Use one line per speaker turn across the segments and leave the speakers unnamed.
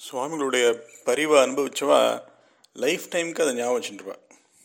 சுவாமிகளுடைய பரிவை அனுபவிச்சவா லைஃப் டைமுக்கு அதை ஞாபகம் வச்சுட்டுருவா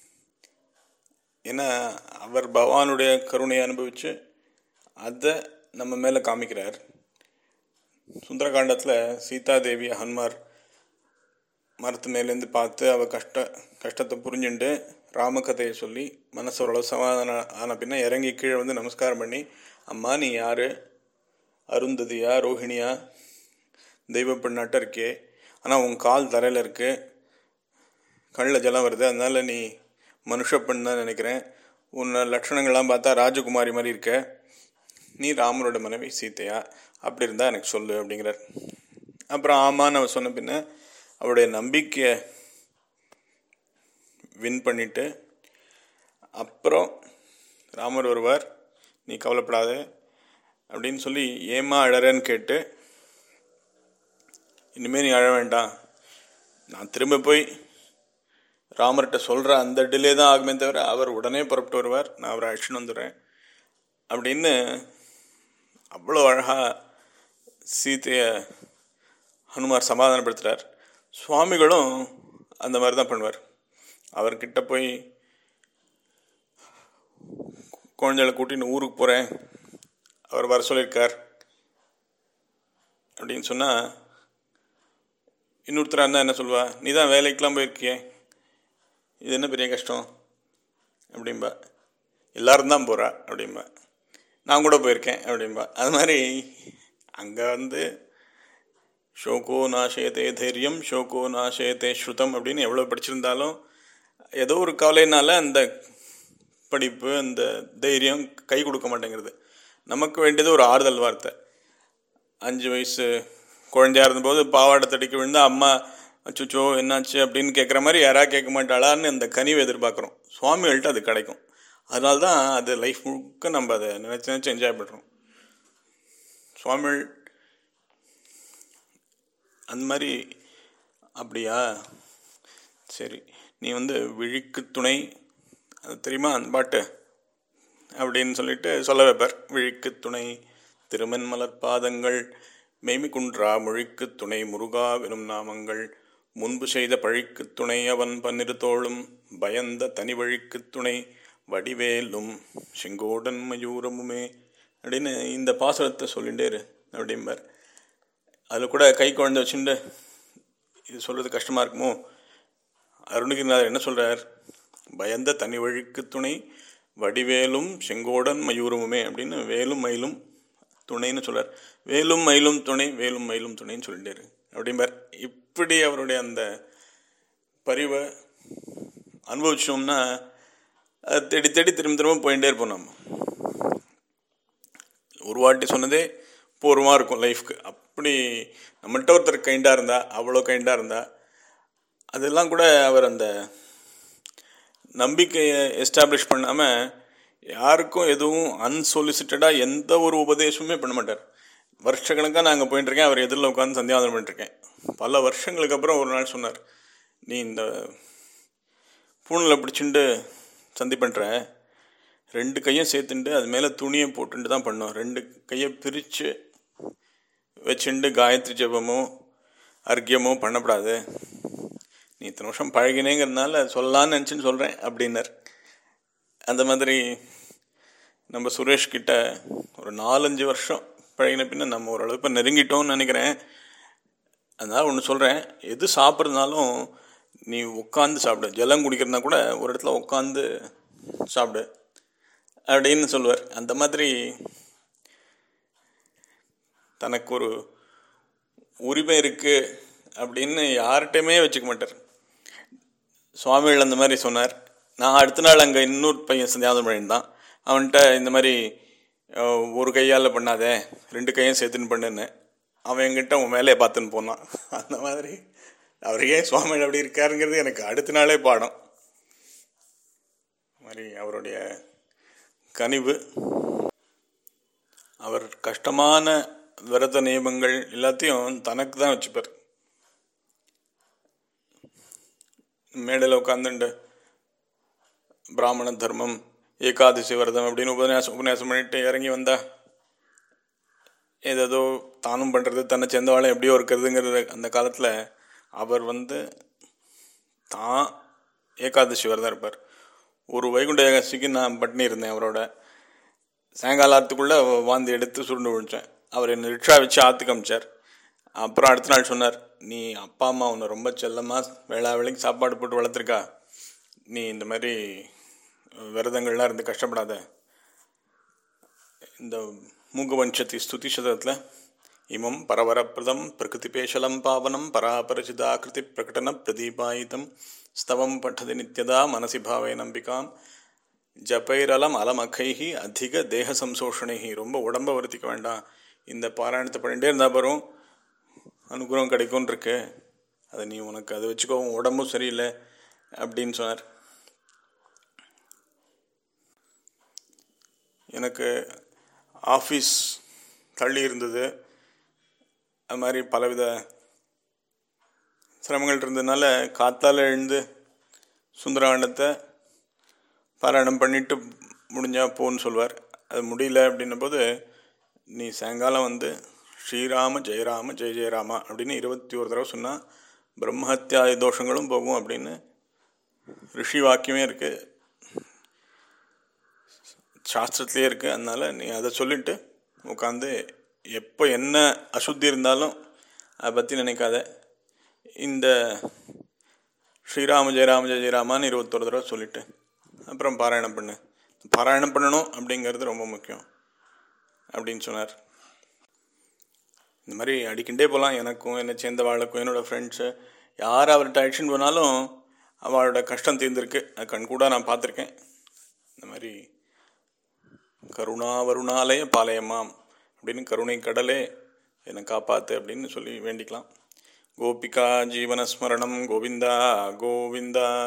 ஏன்னா அவர் பகவானுடைய கருணையை அனுபவித்து அதை நம்ம மேலே காமிக்கிறார் சுந்தரகாண்டத்தில் சீதாதேவி ஹனுமார் மரத்து மேலேருந்து பார்த்து அவள் கஷ்ட கஷ்டத்தை புரிஞ்சுண்டு ராமகதையை சொல்லி மனசு ஓரளவு சமாதானம் ஆன பின்ன இறங்கி கீழே வந்து நமஸ்காரம் பண்ணி அம்மா நீ யார் அருந்ததியா ரோஹிணியா தெய்வ பெண்ணாட்ட இருக்கே ஆனால் உன் கால் தரையில் இருக்கு கண்ணில் ஜலம் வருது அதனால நீ மனுஷ பெண் தான் நினைக்கிறேன் உன்னை லட்சணங்கள்லாம் பார்த்தா ராஜகுமாரி மாதிரி இருக்க நீ ராமரோட மனைவி சீதையா அப்படி இருந்தால் எனக்கு சொல்லு அப்படிங்கிறார் அப்புறம் ஆமான்னு அவ சொன்ன பின்ன அவருடைய நம்பிக்கையை வின் பண்ணிட்டு அப்புறம் ராமர் வருவார் நீ கவலைப்படாத அப்படின்னு சொல்லி ஏமா அழறேன்னு கேட்டு இனிமேல் நீ அழ வேண்டாம் நான் திரும்ப போய் ராமர்கிட்ட சொல்கிற அந்த டிலே தான் ஆகுமே தவிர அவர் உடனே புறப்பட்டு வருவார் நான் அவரை அழைச்சின்னு வந்துடுறேன் அப்படின்னு அவ்வளோ அழகாக சீதையை ஹனுமார் சமாதானப்படுத்துகிறார் சுவாமிகளும் அந்த மாதிரி தான் பண்ணுவார் அவர்கிட்ட போய் குழந்தைகளை கூட்டின்னு ஊருக்கு போகிறேன் அவர் வர சொல்லியிருக்கார் அப்படின்னு சொன்னால் இன்னொருத்தராக இருந்தால் என்ன சொல்வா நீ தான் வேலைக்கெலாம் போயிருக்கியே இது என்ன பெரிய கஷ்டம் அப்படிம்பா எல்லாரும் தான் போகிறா அப்படிம்பா நான் கூட போயிருக்கேன் அப்படிம்பா அது மாதிரி அங்கே வந்து ஷோகோ நாசயத்தே தைரியம் ஷோகோ நாசயத்தே ஸ்ருதம் அப்படின்னு எவ்வளோ படிச்சிருந்தாலும் ஏதோ ஒரு கவலைனால அந்த படிப்பு அந்த தைரியம் கை கொடுக்க மாட்டேங்கிறது நமக்கு வேண்டியது ஒரு ஆறுதல் வார்த்தை அஞ்சு வயசு குழந்தையா இருந்தபோது பாவாடை தடிக்க விழுந்தா அம்மா அச்சுச்சோ என்னாச்சு அப்படின்னு கேட்குற மாதிரி யாராவது கேட்க மாட்டாளான்னு அந்த கனிவை எதிர்பார்க்குறோம் சுவாமிகள்கிட்ட அது கிடைக்கும் அதனால தான் அது லைஃப் முழுக்க நம்ம அதை நினச்சி நினச்சி என்ஜாய் பண்ணுறோம் சுவாமிகள் அந்த மாதிரி அப்படியா சரி நீ வந்து விழிக்கு துணை அது தெரியுமா அந்த பாட்டு அப்படின்னு சொல்லிட்டு சொல்ல வைப்பார் விழிக்கு துணை திருமன் மலர் பாதங்கள் மெய்மி குன்றா மொழிக்கு துணை முருகா வெனும் நாமங்கள் முன்பு செய்த பழிக்கு துணை அவன் பன்னிரு தோளும் பயந்த தனி வழிக்கு துணை வடிவேலும் செங்கோடன் மயூரமுமே அப்படின்னு இந்த பாசுரத்தை சொல்லிகிட்டே இரு அப்படிம்பார் அதில் கூட கை குழந்தை வச்சுட்டு இது சொல்கிறது கஷ்டமாக இருக்குமோ அருணகிரிநாதர் என்ன சொல்கிறார் பயந்த தனி வழிக்கு துணை வடிவேலும் செங்கோடன் மயூரமுமே அப்படின்னு வேலும் மயிலும் துணைன்னு சொல்கிறார் வேலும் மயிலும் துணை வேலும் மயிலும் துணைன்னு சொல்லிட்டாரு அப்படிம்பார் இப்படி அவருடைய அந்த பரிவை அனுபவிச்சோம்னா அது தேடி தேடி திரும்ப திரும்ப போயிட்டே இருப்போம் நம்ம ஒரு வாட்டி சொன்னதே பூர்வமாக இருக்கும் லைஃப்க்கு அப்படி நம்மகிட்ட ஒருத்தர் கைண்டாக இருந்தா அவ்வளோ கைண்டாக இருந்தா அதெல்லாம் கூட அவர் அந்த நம்பிக்கையை எஸ்டாப்ளிஷ் பண்ணாமல் யாருக்கும் எதுவும் அன்சொலிசிட்டடாக எந்த ஒரு உபதேசமுமே பண்ண மாட்டார் வருஷக்கணக்காக நான் அங்கே போயிட்டுருக்கேன் அவர் எதிரில் உட்காந்து சந்தியாவதனம் பண்ணிட்டுருக்கேன் பல வருஷங்களுக்கு அப்புறம் ஒரு நாள் சொன்னார் நீ இந்த பூனில் பிடிச்சிண்டு சந்தி பண்ணுற ரெண்டு கையும் சேர்த்துண்டு அது மேலே துணியை போட்டுட்டு தான் பண்ணோம் ரெண்டு கையை பிரித்து வச்சுண்டு காயத்ரி ஜபமோ அர்க்கியமோ பண்ணப்படாது நீ இத்தனை வருஷம் பழகினேங்கிறதுனால சொல்லலான்னு நினச்சின்னு சொல்கிறேன் அப்படின்னார் அந்த மாதிரி நம்ம சுரேஷ் கிட்ட ஒரு நாலஞ்சு வருஷம் பழகின பின்ன நம்ம ஓரளவு இப்போ நெருங்கிட்டோம்னு நினைக்கிறேன் அதனால் ஒன்று சொல்கிறேன் எது சாப்பிட்றதுனாலும் நீ உட்காந்து சாப்பிடு ஜலம் குடிக்கிறதுனா கூட ஒரு இடத்துல உட்காந்து சாப்பிடு அப்படின்னு சொல்லுவார் அந்த மாதிரி தனக்கு ஒரு உரிமை இருக்குது அப்படின்னு யார்கிட்டையுமே வச்சுக்க மாட்டார் சுவாமிகள் அந்த மாதிரி சொன்னார் நான் அடுத்த நாள் அங்கே இன்னொரு பையன் சந்தியாவதம் பண்ணியிருந்தான் அவன்கிட்ட இந்த மாதிரி ஒரு கையால் பண்ணாதே ரெண்டு கையும் சேர்த்துன்னு பண்ணுன்னு அவன் என்கிட்ட உன் வேலையை பார்த்துன்னு போனான் அந்த மாதிரி அவர் ஏன் சுவாமிகள் அப்படி இருக்காருங்கிறது எனக்கு அடுத்த நாளே பாடம் மாதிரி அவருடைய கனிவு அவர் கஷ்டமான விரத நியமங்கள் எல்லாத்தையும் தனக்கு தான் வச்சுப்பார் மேடையில் உட்காந்துண்டு பிராமண தர்மம் ஏகாதசி விரதம் அப்படின்னு உபன்யாசம் உபன்யாசம் பண்ணிட்டு இறங்கி வந்தா ஏதேதோ தானும் பண்ணுறது தன்னை சேர்ந்தவாளை எப்படியோ இருக்கிறதுங்கிற அந்த காலத்தில் அவர் வந்து தான் ஏகாதசி விரதம் இருப்பார் ஒரு வைகுண்ட ஏகாதசிக்கு நான் பட்டினி இருந்தேன் அவரோட சாயங்காலத்துக்குள்ளே வாந்தி எடுத்து சுருண்டு விழிச்சேன் அவர் என்னை ரிக்ஷா வச்சு ஆற்றுக்கு அமிச்சார் அப்புறம் அடுத்த நாள் சொன்னார் நீ அப்பா அம்மா உன்னை ரொம்ப செல்லமாக வேளா வேலைக்கு சாப்பாடு போட்டு வளர்த்துருக்கா நீ இந்த மாதிரி விரதங்கள்லாம் இருந்து கஷ்டப்படாத இந்த மூகவஞ்சத்தி ஸ்துதி சதத்தில் இமம் பரவரப்பிரதம் பிரகிருதிபேஷலம் பாவனம் பராபரிச்சிதாகிருதி பிரகடன பிரதீபாயிதம் ஸ்தவம் பட்டதி நித்யதா மனசி பாவே நம்பிக்காம் ஜபைரலம் அலமக்கைஹி அதிக தேக சம்சோஷணைஹி ரொம்ப உடம்ப வருத்திக்க வேண்டாம் இந்த பாராயணத்தை பண்ணிகிட்டே இருந்தால் பரும் அனுகிரகம் கிடைக்கும்னு இருக்கு அதை நீ உனக்கு அதை வச்சுக்கோ உன் உடம்பும் சரியில்லை அப்படின்னு சொன்னார் எனக்கு ஆஃபீஸ் தள்ளி இருந்தது அது மாதிரி பலவித சிரமங்கள் இருந்ததுனால காத்தால் எழுந்து சுந்தராண்டத்தை பாராயணம் பண்ணிட்டு முடிஞ்சா போன்னு சொல்வார் அது முடியல அப்படின்னும் போது நீ சாயங்காலம் வந்து ஸ்ரீராம ஜெயராம ஜெய ஜெயராமா அப்படின்னு இருபத்தி ஒரு தடவை சொன்னால் பிரம்மஹத்தியாய தோஷங்களும் போகும் அப்படின்னு ரிஷி வாக்கியமே இருக்குது சாஸ்திரத்துலேயே இருக்குது அதனால் நீ அதை சொல்லிவிட்டு உட்காந்து எப்போ என்ன அசுத்தி இருந்தாலும் அதை பற்றி நினைக்காத இந்த ஸ்ரீராம ஜெயராம ஜெய ஜெயராமான்னு இருபத்தொரு தடவை சொல்லிவிட்டு அப்புறம் பாராயணம் பண்ணு பாராயணம் பண்ணணும் அப்படிங்கிறது ரொம்ப முக்கியம் அப்படின்னு சொன்னார் இந்த மாதிரி அடிக்கின்றே போகலாம் எனக்கும் என்னை சேர்ந்த வாழுக்கும் என்னோடய ஃப்ரெண்ட்ஸு யார் அவர்கிட்ட அடிச்சுன்னு போனாலும் அவளோட கஷ்டம் தீர்ந்துருக்கு அது கண்கூடாக நான் பார்த்துருக்கேன் இந்த மாதிரி கருணா வருணாலய பாளையமாம் அப்படின்னு கருணை கடலே என்னை காப்பாற்று அப்படின்னு சொல்லி வேண்டிக்கலாம் கோபிகா ஜீவனஸ்மரணம் கோவிந்தா கோவிந்தா